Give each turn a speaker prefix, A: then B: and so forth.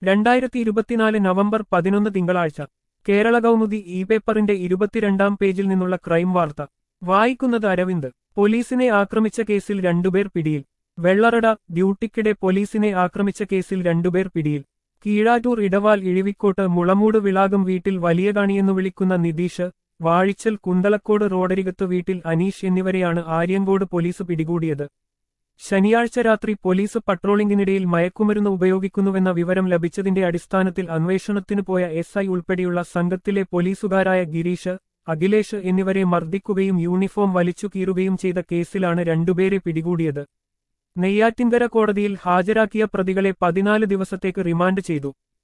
A: രണ്ടായിരത്തി ഇരുപത്തിനാല് നവംബർ പതിനൊന്ന് തിങ്കളാഴ്ച കേരള കൗമുദി ഇ പേപ്പറിന്റെ ഇരുപത്തിരണ്ടാം പേജിൽ നിന്നുള്ള ക്രൈം വാർത്ത വായിക്കുന്നത് അരവിന്ദ് പോലീസിനെ ആക്രമിച്ച കേസിൽ രണ്ടുപേർ പിടിയിൽ വെള്ളറട ഡ്യൂട്ടിക്കിടെ പോലീസിനെ ആക്രമിച്ച കേസിൽ രണ്ടുപേർ പിടിയിൽ കീഴാറ്റൂർ ഇടവാൽ ഇഴിവിക്കോട്ട് മുളമൂട് വിളാകം വീട്ടിൽ വലിയ കാണിയെന്നു വിളിക്കുന്ന നിതീഷ് വാഴിച്ചൽ കുന്തളക്കോട് റോഡരികത്ത് വീട്ടിൽ അനീഷ് എന്നിവരെയാണ് ആര്യങ്കോട് പോലീസ് പിടികൂടിയത് ശനിയാഴ്ച രാത്രി പോലീസ് പട്രോളിംഗിനിടയിൽ മയക്കുമരുന്ന് ഉപയോഗിക്കുന്നുവെന്ന വിവരം ലഭിച്ചതിന്റെ അടിസ്ഥാനത്തിൽ അന്വേഷണത്തിന് പോയ എസ് ഐ ഉൾപ്പെടെയുള്ള സംഘത്തിലെ പോലീസുകാരായ ഗിരീഷ് അഖിലേഷ് എന്നിവരെ മർദ്ദിക്കുകയും യൂണിഫോം വലിച്ചു കീറുകയും ചെയ്ത കേസിലാണ് രണ്ടുപേരെ പിടികൂടിയത് നെയ്യാറ്റിൻകര കോടതിയിൽ ഹാജരാക്കിയ പ്രതികളെ പതിനാല് ദിവസത്തേക്ക് റിമാൻഡ് ചെയ്തു